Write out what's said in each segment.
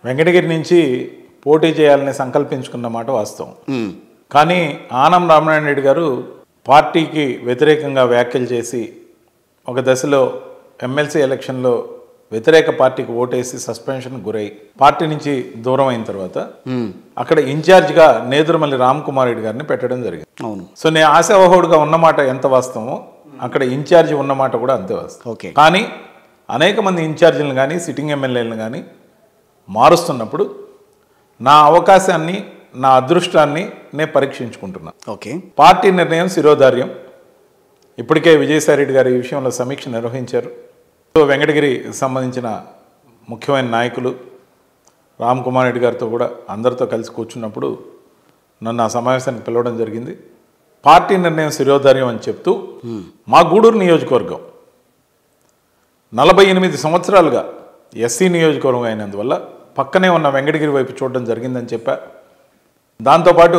వెంకటగిరి నుంచి పోటీ చేయాలని సంకల్పించుకున్న మాట వాస్తవం ఉమ్, కానీ ఆనం రామనారాయణ రెడ్డి గారు పార్టీకి వ్యతిరేకంగా వ్యాఖ్యలు చేసి ఒక దశలో ఎమ్మెల్సీ ఎలక్షన్లో వ్యతిరేక పార్టీకి ఓటేసి సస్పెన్షన్ గురై పార్టీ నుంచి దూరం అయిన తర్వాత ఉమ్, అక్కడ ఇన్ఛార్జిగా నేదురుమల్లి రామ్ కుమార్ రెడ్డి గారిని పెట్టడం జరిగింది అవును సో నేను ఆశావహుడుగా ఉన్నమాట ఎంత వాస్తవమో అక్కడ ఇన్ఛార్జి ఉన్నమాట కూడా అంతే వాస్తవం ఓకే కానీ అనేక మంది ఇన్ఛార్జీలను కానీ సిట్టింగ్ ఎమ్మెల్యేలను కానీ మారుస్తున్నప్పుడు నా అవకాశాన్ని నా అదృష్టాన్ని నేను పరీక్షించుకుంటున్నా ఓకే పార్టీ నిర్ణయం శిరోధార్యం ఇప్పటికే విజయసాయిరెడ్డి గారు ఈ విషయంలో సమీక్ష నిర్వహించారు సో వెంకటగిరి సంబంధించిన ముఖ్యమైన నాయకులు రామ్ కుమార్ రెడ్డి గారితో కూడా అందరితో కలిసి కూర్చున్నప్పుడు నన్ను ఆ సమావేశానికి పిలవడం జరిగింది పార్టీ నిర్ణయం శిరోధార్యం అని చెప్తూ మా గూడూరు నియోజకవర్గం నలభై ఎనిమిది సంవత్సరాలుగా ఎస్సీ నియోజకవర్గం అయినందువల్ల పక్కనే ఉన్న వెంకటగిరి వైపు చూడడం జరిగిందని చెప్పా దాంతోపాటు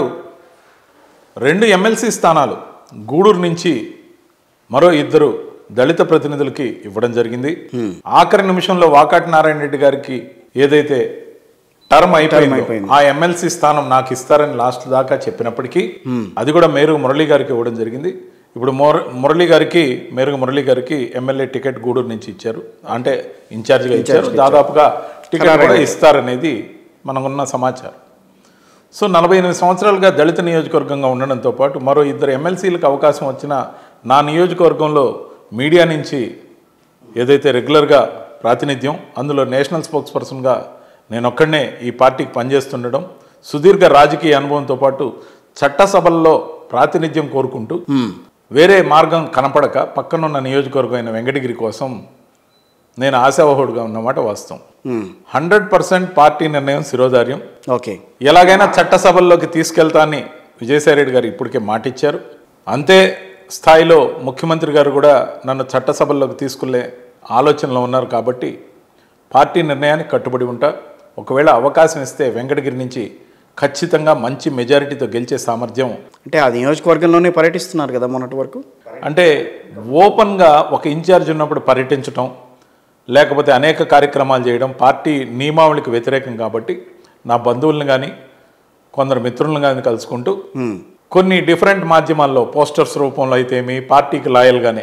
రెండు ఎమ్మెల్సీ స్థానాలు గూడూరు నుంచి మరో ఇద్దరు దళిత ప్రతినిధులకి ఇవ్వడం జరిగింది ఆఖరి నిమిషంలో వాకాటి నారాయణ రెడ్డి గారికి ఏదైతే టర్మ్ అయిపోయిందో అయిపోయింది. ఆ ఎమ్మెల్సీ స్థానం నాకు ఇస్తారని లాస్ట్ దాకా చెప్పినప్పటికీ అది కూడా మేరుగు మురళి గారికి ఇవ్వడం జరిగింది ఇప్పుడు ముర మురళి గారికి మేరుగు మురళి గారికి ఎమ్మెల్యే టికెట్ గూడూరు నుంచి ఇచ్చారు అంటే ఇన్ఛార్జిగా ఇచ్చారు దాదాపుగా టికెట్ కూడా ఇస్తారనేది మనకున్న సమాచారం సో నలభై ఎనిమిది సంవత్సరాలుగా దళిత నియోజకవర్గంగా ఉండడంతో పాటు మరో ఇద్దరు ఎమ్మెల్సీలకు అవకాశం వచ్చిన నా నియోజకవర్గంలో మీడియా నుంచి ఏదైతే రెగ్యులర్గా ప్రాతినిధ్యం అందులో నేషనల్ స్పోక్స్ పర్సన్గా నేను ఒక్కడనే ఈ పార్టీకి పనిచేస్తుండడం సుదీర్ఘ రాజకీయ అనుభవంతో పాటు చట్టసభల్లో ప్రాతినిధ్యం కోరుకుంటూ వేరే మార్గం కనపడక పక్కనున్న నియోజకవర్గం అయిన వెంకటగిరి కోసం నేను ఆశావహుడుగా ఉన్నమాట వాస్తవం ఉమ్, హండ్రెడ్ పర్సెంట్ పార్టీ నిర్ణయం శిరోధార్యం ఓకే ఎలాగైనా చట్టసభల్లోకి తీసుకెళ్తా అని విజయసాయిరెడ్డి గారు ఇప్పటికే మాటిచ్చారు అంతే స్థాయిలో ముఖ్యమంత్రి గారు కూడా నన్ను చట్టసభల్లోకి తీసుకునే ఆలోచనలో ఉన్నారు కాబట్టి పార్టీ నిర్ణయానికి కట్టుబడి ఉంటా ఒకవేళ అవకాశం ఇస్తే వెంకటగిరి నుంచి ఖచ్చితంగా మంచి మెజారిటీతో గెలిచే సామర్థ్యం అంటే ఆ నియోజకవర్గంలోనే పర్యటిస్తున్నారు కదా మొన్నటి వరకు అంటే ఓపెన్గా ఒక ఇన్ఛార్జ్ ఉన్నప్పుడు పర్యటించటం లేకపోతే అనేక కార్యక్రమాలు చేయడం పార్టీ నియమావళికి వ్యతిరేకం కాబట్టి నా బంధువులను కానీ కొందరు మిత్రులను కానీ కలుసుకుంటూ ఉమ్, కొన్ని డిఫరెంట్ మాధ్యమాల్లో పోస్టర్స్ రూపంలో అయితేమి పార్టీకి లాయల్గానే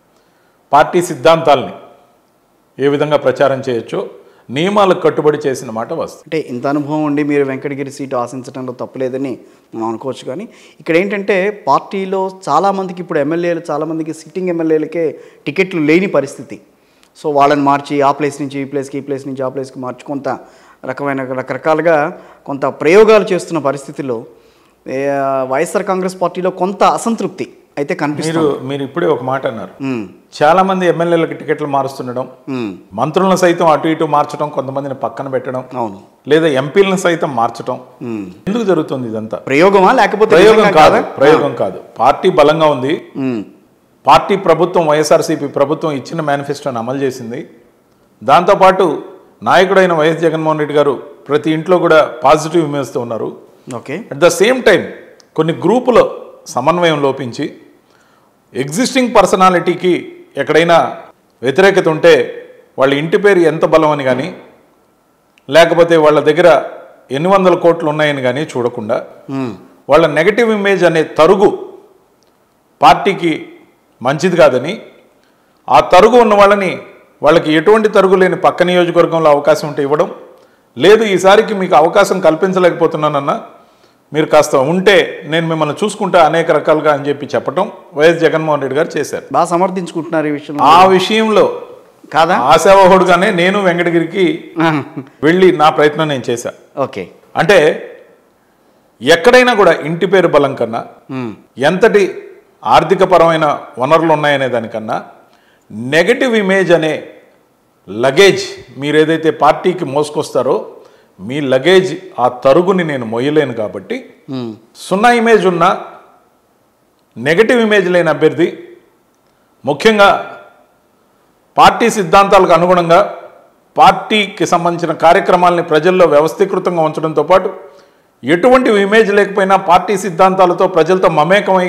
పార్టీ సిద్ధాంతాలని ఏ విధంగా ప్రచారం చేయొచ్చో నియమాలకు కట్టుబడి చేసిన మాట వస్తుంది అంటే ఇంత అనుభవం ఉండి మీరు వెంకటగిరి సీటు ఆశించడంలో తప్పులేదని మనం అనుకోవచ్చు కానీ ఇక్కడ ఏంటంటే పార్టీలో చాలామందికి ఇప్పుడు ఎమ్మెల్యేలు చాలామందికి సిట్టింగ్ ఎమ్మెల్యేలకే టికెట్లు లేని పరిస్థితి సో వాళ్ళని మార్చి ఆ ప్లేస్ నుంచి ఈ ప్లేస్కి ఈ ప్లేస్ నుంచి ఆ ప్లేస్కి మార్చి కొంత రకమైన రకరకాలుగా కొంత ప్రయోగాలు చేస్తున్న పరిస్థితిలో ఏ, వైఎస్ఆర్ కాంగ్రెస్ పార్టీలో కొంత అసంతృప్తి అయితే మీరు కనిపిస్తుంది మీరు ఇప్పుడే ఒక మాట అన్నారు ఉమ్, చాలా మంది ఎమ్మెల్యేలకు టికెట్లు మారుస్తుండడం ఉమ్, మంత్రులను సైతం అటు ఇటు మార్చడం కొంతమందిని పక్కన పెట్టడం అవును లేదా ఎంపీలను సైతం మార్చడం ఉమ్. ఎందుకు జరుగుతుంది ఇదంతా ప్రయోగమా లేకపోతే ప్రయోగం నిజంగా కాదు కాదా? ప్రయోగం కాదు పార్టీ బలంగా ఉంది ఉమ్, పార్టీ ప్రభుత్వం వైఎస్ఆర్సీపీ ప్రభుత్వం ఇచ్చిన మేనిఫెస్టోని అమలు చేసింది దాంతోపాటు నాయకుడైన వైఎస్ జగన్మోహన్ రెడ్డి గారు ప్రతి ఇంట్లో కూడా పాజిటివ్ ఇమేజ్తో ఉన్నారు okay at the same time కొన్ని గ్రూపులో సమన్వయం లోపించి ఎగ్జిస్టింగ్ పర్సనాలిటీకి ఎక్కడైనా వ్యతిరేకత ఉంటే వాళ్ళ ఇంటి పేరు ఎంత బలం అని కానీ లేకపోతే వాళ్ళ దగ్గర ఎన్ని వందల కోట్లు ఉన్నాయని కానీ చూడకుండా ఉమ్, వాళ్ళ నెగటివ్ ఇమేజ్ అనే తరుగు పార్టీకి మంచిది కాదని ఆ తరుగు ఉన్న వాళ్ళని వాళ్ళకి ఎటువంటి తరుగు లేని పక్క నియోజకవర్గంలో అవకాశం ఉంటే ఇవ్వడం లేదు ఈసారికి మీకు అవకాశం కల్పించలేకపోతున్నానన్నా మీరు కాస్త ఉంటే నేను మిమ్మల్ని చూసుకుంటా అనేక రకాలుగా అని చెప్పి చెప్పడం వైఎస్ జగన్మోహన్ రెడ్డి గారు చేశారు బాగా సమర్థించుకుంటున్నారు ఈ విషయంలో ఆ విషయంలో కాదా ఆశావహుడుగానే నేను వెంకటగిరికి వెళ్ళి నా ప్రయత్నం నేను చేశా ఓకే అంటే ఎక్కడైనా కూడా ఇంటి పేరు బలం కన్నా ఉమ్, ఎంతటి ఆర్థికపరమైన వనరులు ఉన్నాయనే దానికన్నా నెగటివ్ ఇమేజ్ అనే లగేజ్ మీరు ఏదైతే పార్టీకి మోసుకొస్తారో మీ లగేజ్ ఆ తరుగుని నేను మొయ్యలేను కాబట్టి ఉమ్, సున్నా ఇమేజ్ ఉన్న నెగటివ్ ఇమేజ్ లేని అభ్యర్థి ముఖ్యంగా పార్టీ సిద్ధాంతాలకు అనుగుణంగా పార్టీకి సంబంధించిన కార్యక్రమాలని ప్రజల్లో వ్యవస్థీకృతంగా ఉంచడంతో పాటు ఎటువంటి ఇమేజ్ లేకపోయినా పార్టీ సిద్ధాంతాలతో ప్రజలతో మమేకమై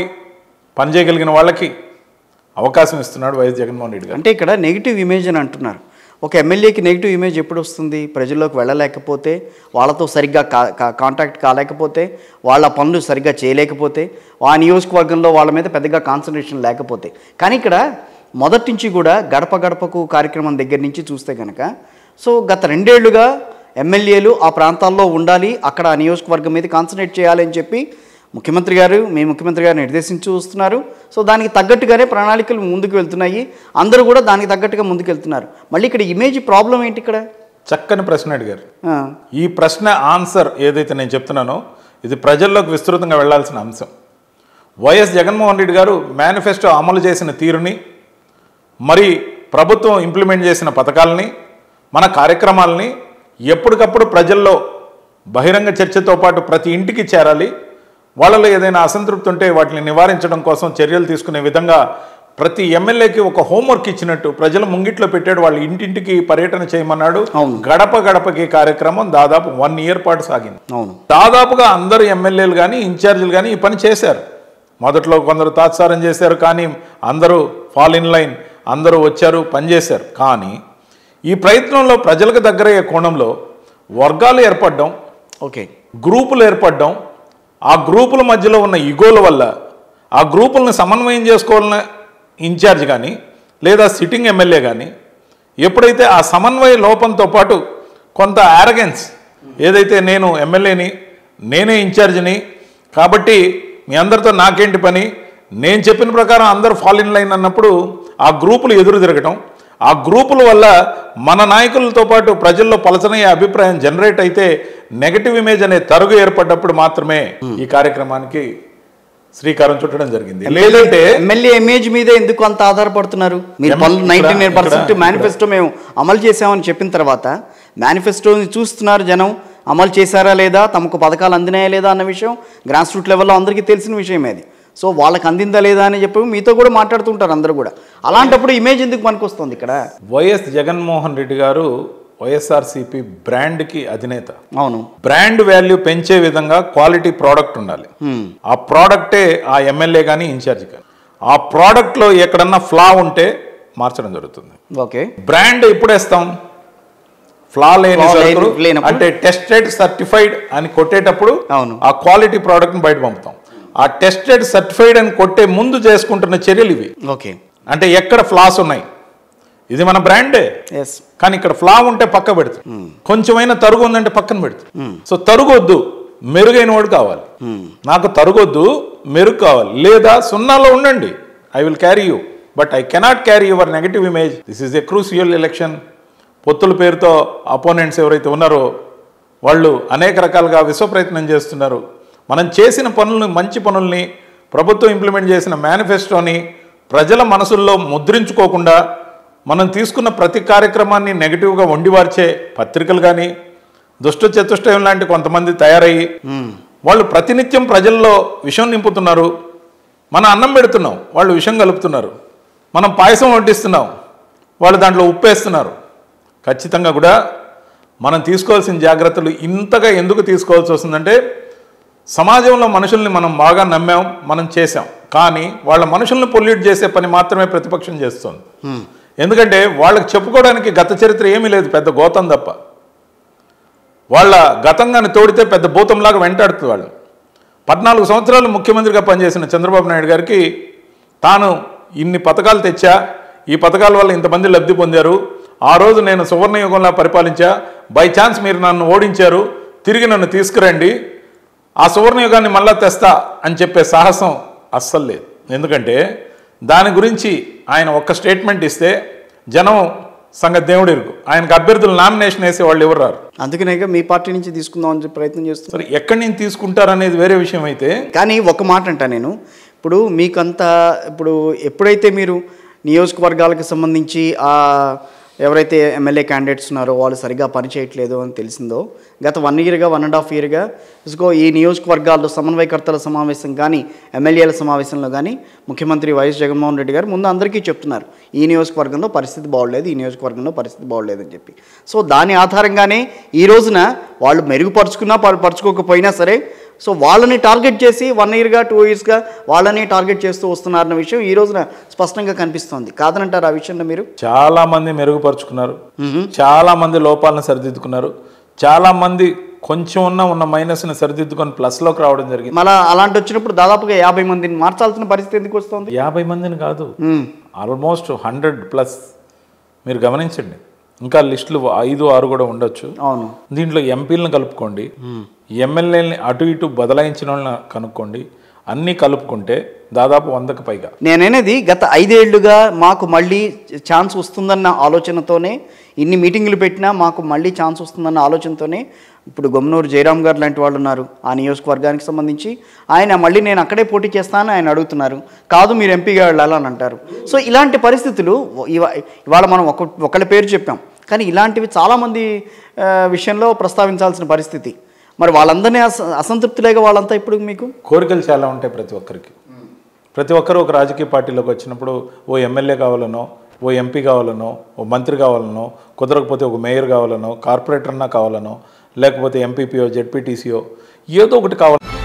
పనిచేయగలిగిన వాళ్ళకి అవకాశం ఇస్తున్నాడు వైఎస్ జగన్మోహన్ రెడ్డి గారు అంటే ఇక్కడ నెగిటివ్ ఇమేజ్ అని అంటున్నారు ఒక ఎమ్మెల్యేకి నెగిటివ్ ఇమేజ్ ఎప్పుడు వస్తుంది ప్రజల్లోకి వెళ్ళలేకపోతే వాళ్ళతో సరిగ్గా కా కా- కాంటాక్ట్ కాలేకపోతే వాళ్ళ పనులు సరిగ్గా చేయలేకపోతే ఆ నియోజకవర్గంలో వాళ్ళ మీద పెద్దగా కాన్సన్ట్రేషన్ లేకపోతే కానీ ఇక్కడ మొదటి నుంచి కూడా గడప గడపకు కార్యక్రమం దగ్గర నుంచి చూస్తే కనుక సో గత రెండేళ్లుగా ఎమ్మెల్యేలు ఆ ప్రాంతాల్లో ఉండాలి అక్కడ ఆ నియోజకవర్గం మీద కాన్సన్ట్రేట్ చేయాలి అని చెప్పి ముఖ్యమంత్రి గారు మీ ముఖ్యమంత్రి గారు నిర్దేశించి వస్తున్నారు సో దానికి తగ్గట్టుగానే ప్రణాళికలు ముందుకు వెళ్తున్నాయి అందరూ కూడా దానికి తగ్గట్టుగా ముందుకు వెళ్తున్నారు మళ్ళీ ఇక్కడ ఇమేజ్ ప్రాబ్లం ఏంటి ఇక్కడ చక్కని ప్రశ్న అడిగారు ఆ, ఈ ప్రశ్న ఆన్సర్ ఏదైతే నేను చెప్తున్నానో ఇది ప్రజల్లోకి విస్తృతంగా వెళ్లాల్సిన అంశం వైఎస్ జగన్మోహన్ రెడ్డి గారు మేనిఫెస్టో అమలు చేసిన తీరుని మరి ప్రభుత్వం ఇంప్లిమెంట్ చేసిన పథకాలని మన కార్యక్రమాలని ఎప్పటికప్పుడు ప్రజల్లో బహిరంగ చర్చతో పాటు ప్రతి ఇంటికి చేరాలి వాళ్ళలో ఏదైనా అసంతృప్తి ఉంటే వాటిని నివారించడం కోసం చర్యలు తీసుకునే విధంగా ప్రతి ఎమ్మెల్యేకి ఒక హోంవర్క్ ఇచ్చినట్టు ప్రజల ముంగిట్లో పెట్టాడు వాళ్ళ ఇంటింటికి పర్యటన చేయమన్నాడు అవును. గడప గడపకి కార్యక్రమం దాదాపు వన్ ఇయర్ పాటు సాగింది అవును దాదాపుగా అందరు ఎమ్మెల్యేలు కానీ ఇన్ఛార్జీలు కానీ ఈ పని చేశారు మొదట్లో కొందరు తాత్సారం చేశారు కానీ అందరూ ఫాల్ ఇన్ లైన్ అందరూ వచ్చారు పనిచేశారు కానీ ఈ ప్రయత్నంలో ప్రజలకు దగ్గరయ్యే కోణంలో వర్గాలు ఏర్పడడం ఓకే గ్రూపులు ఏర్పడడం ఆ గ్రూపుల మధ్యలో ఉన్న ఇగోల వల్ల ఆ గ్రూపులను సమన్వయం చేసుకోవాలన్న ఇన్ఛార్జ్ కానీ లేదా సిట్టింగ్ ఎమ్మెల్యే కానీ ఎప్పుడైతే ఆ సమన్వయ లోపంతో పాటు కొంత ఆరగెన్స్ ఏదైతే నేను ఎమ్మెల్యేని నేనే ఇన్ఛార్జిని కాబట్టి మీ అందరితో నాకేంటి పని నేను చెప్పిన ప్రకారం అందరూ ఫాల్ ఇన్ లైన్ అన్నప్పుడు ఆ గ్రూపులు ఎదురు తిరగటం ఆ గ్రూపుల వల్ల మన నాయకులతో పాటు ప్రజల్లో పలచనయ్యే అభిప్రాయం జనరేట్ అయితే నెగటివ్ ఇమేజ్ అనే తరుగు ఏర్పడ్డప్పుడు మాత్రమే ఈ కార్యక్రమానికి శ్రీకారం చుట్టడం జరిగింది లేదంటే ఎమ్మెల్యే ఇమేజ్ మీదే ఎందుకు అంత ఆధారపడుతున్నారు మీరు ఎమ్- పనులు ఇక్కడ- నైన్టీ నైన్ పర్సెంట్ ఇక్కడ- మేనిఫెస్టో మేము అమలు చేసామని చెప్పిన తర్వాత మేనిఫెస్టోని చూస్తున్నారు జనం అమలు చేశారా లేదా తమకు పథకాలు అందినాయా లేదా అన్న విషయం గ్రాస్ రూట్ లెవెల్లో అందరికీ తెలిసిన విషయం అది సో వాళ్ళకి అందిందా లేదా అని చెప్పి మీతో కూడా మాట్లాడుతుంటారు అందరూ కూడా అలాంటప్పుడు ఇమేజ్ ఎందుకు పనికొస్తుంది ఇక్కడ వైఎస్ జగన్మోహన్ రెడ్డి గారు వైఎస్ఆర్సిపి బ్రాండ్కి అధినేత అవును బ్రాండ్ వాల్యూ పెంచే విధంగా క్వాలిటీ ప్రోడక్ట్ ఉండాలి హ్మ్. ఆ ప్రోడక్టే ఆ ఎమ్మెల్యే కానీ ఇన్ఛార్జ్ కానీ ఆ ప్రోడక్ట్లో ఎక్కడన్నా ఫ్లా ఉంటే మార్చడం జరుగుతుంది ఓకే బ్రాండ్ ఎప్పుడు వేస్తాం ఫ్లా లేని Flaw లేని- సరుకులు లేనప్పుడు? అంటే టెస్టెడ్ సర్టిఫైడ్ అని కొట్టేటప్పుడు అవును. ఆ క్వాలిటీ ప్రోడక్ట్ని బయట పంపుతాం ఆ టెస్టెడ్ సర్టిఫైడ్ అని కొట్టే ముందు చేసుకుంటున్న చర్యలు ఇవి ఓకే అంటే ఎక్కడ ఫ్లాస్ ఉన్నాయి ఇది మన బ్రాండే ఎస్ కానీ ఇక్కడ ఫ్లా ఉంటే పక్క పెడుతుంది కొంచెమైనా తరుగు ఉందంటే పక్కన పెడుతుంది సో తరుగొద్దు మెరుగైన వాడు కావాలి నాకు తరుగొద్దు మెరుగు కావాలి లేదా సున్నాలో ఉండండి I will carry you but I cannot carry your negative image this is a crucial election పొత్తుల పేరుతో అపోనెంట్స్ ఎవరైతే ఉన్నారో వాళ్ళు అనేక రకాలుగా విశ్వ ప్రయత్నం చేస్తున్నారు మనం చేసిన పనులను మంచి పనుల్ని ప్రభుత్వం ఇంప్లిమెంట్ చేసిన మేనిఫెస్టోని ప్రజల మనసుల్లో ముద్రించుకోకుండా మనం తీసుకున్న ప్రతి కార్యక్రమాన్ని నెగిటివ్గా వండివార్చే పత్రికలు కానీ దుష్ట చతుష్టయం లాంటి కొంతమంది తయారయ్యి వాళ్ళు ప్రతినిత్యం ప్రజల్లో విషం నింపుతున్నారు మన అన్నం పెడుతున్నాం వాళ్ళు విషం కలుపుతున్నారు మనం పాయసం వడ్డిస్తున్నాం వాళ్ళు దాంట్లో ఉప్పేస్తున్నారు ఖచ్చితంగా కూడా మనం తీసుకోవాల్సిన జాగ్రత్తలు ఇంతగా ఎందుకు తీసుకోవాల్సి వస్తుందంటే సమాజంలో మనుషుల్ని మనం బాగా నమ్మాం మనం చేశాం కానీ వాళ్ళ మనుషుల్ని పొల్యూట్ చేసే పని మాత్రమే ప్రతిపక్షం చేస్తుంది ఎందుకంటే వాళ్ళకి చెప్పుకోవడానికి గత చరిత్ర ఏమీ లేదు పెద్ద గోతం తప్ప వాళ్ళ గతంగాని తోడితే పెద్ద భూతంలాగా వెంటాడుతుంది వాళ్ళు పద్నాలుగు సంవత్సరాలు ముఖ్యమంత్రిగా పనిచేసిన చంద్రబాబు నాయుడు గారికి తాను ఇన్ని పథకాలు తెచ్చా ఈ పథకాల వల్ల ఇంతమంది లబ్ధి పొందారు ఆ రోజు నేను సువర్ణయుగంలా పరిపాలించా బై ఛాన్స్ మీరు నన్ను ఓడించారు తిరిగి నన్ను తీసుకురండి ఆ సువర్ణయుగాన్ని మళ్ళా తెస్తా అని చెప్పే సాహసం అస్సలు లేదు ఎందుకంటే దాని గురించి ఆయన ఒక్క స్టేట్మెంట్ ఇస్తే జనం సంగతి దేవుడు ఇరుకు ఆయనకు అభ్యర్థులు నామినేషన్ వేసే వాళ్ళు ఎవరు రారు అందుకనే మీ పార్టీ నుంచి తీసుకుందాం అని చెప్పి ప్రయత్నం చేస్తున్నారు సరే ఎక్కడి నుంచి తీసుకుంటారనేది వేరే విషయం అయితే కానీ ఒక మాట అంటా నేను ఇప్పుడు మీకంత ఇప్పుడు ఎప్పుడైతే మీరు నియోజకవర్గాలకు సంబంధించి ఆ ఎవరైతే ఎమ్మెల్యే క్యాండిడేట్స్ ఉన్నారో వాళ్ళు సరిగా పని చేయట్లేదు అని తెలిసిందో గత వన్ ఇయర్గా వన్ అండ్ హాఫ్ ఇయర్గా ఇసుకో ఈ నియోజకవర్గాల్లో సమన్వయకర్తల సమావేశం కానీ ఎమ్మెల్యేల సమావేశంలో కానీ ముఖ్యమంత్రి వైఎస్ జగన్మోహన్ రెడ్డి గారు ముందు అందరికీ చెప్తున్నారు ఈ నియోజకవర్గంలో పరిస్థితి బాగోలేదు ఈ నియోజకవర్గంలో పరిస్థితి బాగోలేదు అని చెప్పి సో దాని ఆధారంగానే ఈ రోజున వాళ్ళు మెరుగుపరుచుకున్నా పరు- పరుచుకోకపోయినా సరే సో వాళ్ళని టార్గెట్ చేసి వన్ ఇయర్గా టూ ఇయర్స్గా వాళ్ళని టార్గెట్ చేస్తూ వస్తున్నారన్న విషయం ఈ రోజున స్పష్టంగా కనిపిస్తోంది కాదనంటారు ఆ విషయంలో మీరు చాలా మంది మెరుగుపరుచుకున్నారు చాలా మంది లోపాలను సరిదిద్దుకున్నారు చాలా మంది కొంచెం ఉన్న ఉన్న మైనస్ని సరిదిద్దుకొని ప్లస్లోకి రావడం జరిగింది మళ్ళా అలాంటి వచ్చినప్పుడు దాదాపుగా యాభై మందిని మార్చాల్సిన పరిస్థితి ఎందుకు వస్తుంది యాభై మందిని కాదు మ్మ్. ఆల్మోస్ట్ హండ్రెడ్ ప్లస్ మీరు గమనించండి ఇంకా లిస్టులు ఐదు ఆరు కూడా ఉండొచ్చు అవును దీంట్లో ఎంపీలను కలుపుకోండి ఎమ్మెల్యేలని అటు ఇటు బదలాయించిన వాళ్ళని కనుక్కోండి అన్నీ కలుపుకుంటే దాదాపు వందకు పైగా నేననేది గత ఐదేళ్లుగా మాకు మళ్ళీ ఛాన్స్ వస్తుందన్న ఆలోచనతోనే ఇన్ని మీటింగులు పెట్టినా మాకు మళ్ళీ ఛాన్స్ వస్తుందన్న ఆలోచనతోనే ఇప్పుడు గొమ్మనూరు జయరామ్ గారు లాంటి వాళ్ళు ఉన్నారు ఆ నియోజకవర్గానికి సంబంధించి ఆయన మళ్ళీ నేను అక్కడే పోటీ చేస్తానని ఆయన అడుగుతున్నారు కాదు మీరు ఎంపీగా వెళ్ళాలని అంటారు సో ఇలాంటి పరిస్థితులు ఇవా- ఇవాళ మనం ఒక ఒకళ్ళ పేరు చెప్పాం కానీ ఇలాంటివి చాలామంది ఆ, విషయంలో ప్రస్తావించాల్సిన పరిస్థితి మరి వాళ్ళందరినీ అస అసంతృప్తులేగా వాళ్ళంతా ఇప్పుడు మీకు కోరికలు చాలా ఉంటాయి ప్రతి ఒక్కరికి ప్రతి ఒక్కరు ఒక రాజకీయ పార్టీలోకి వచ్చినప్పుడు ఓ ఎమ్మెల్యే కావాలనో ఓ ఎంపీ కావాలనో ఓ మంత్రి కావాలనో కుదరకపోతే ఒక మేయర్ కావాలనో కార్పొరేటర్ అన్నా కావాలనో లేకపోతే ఎంపీపీఓ జెడ్పీటీసీఓ ఏదో ఒకటి కావాలి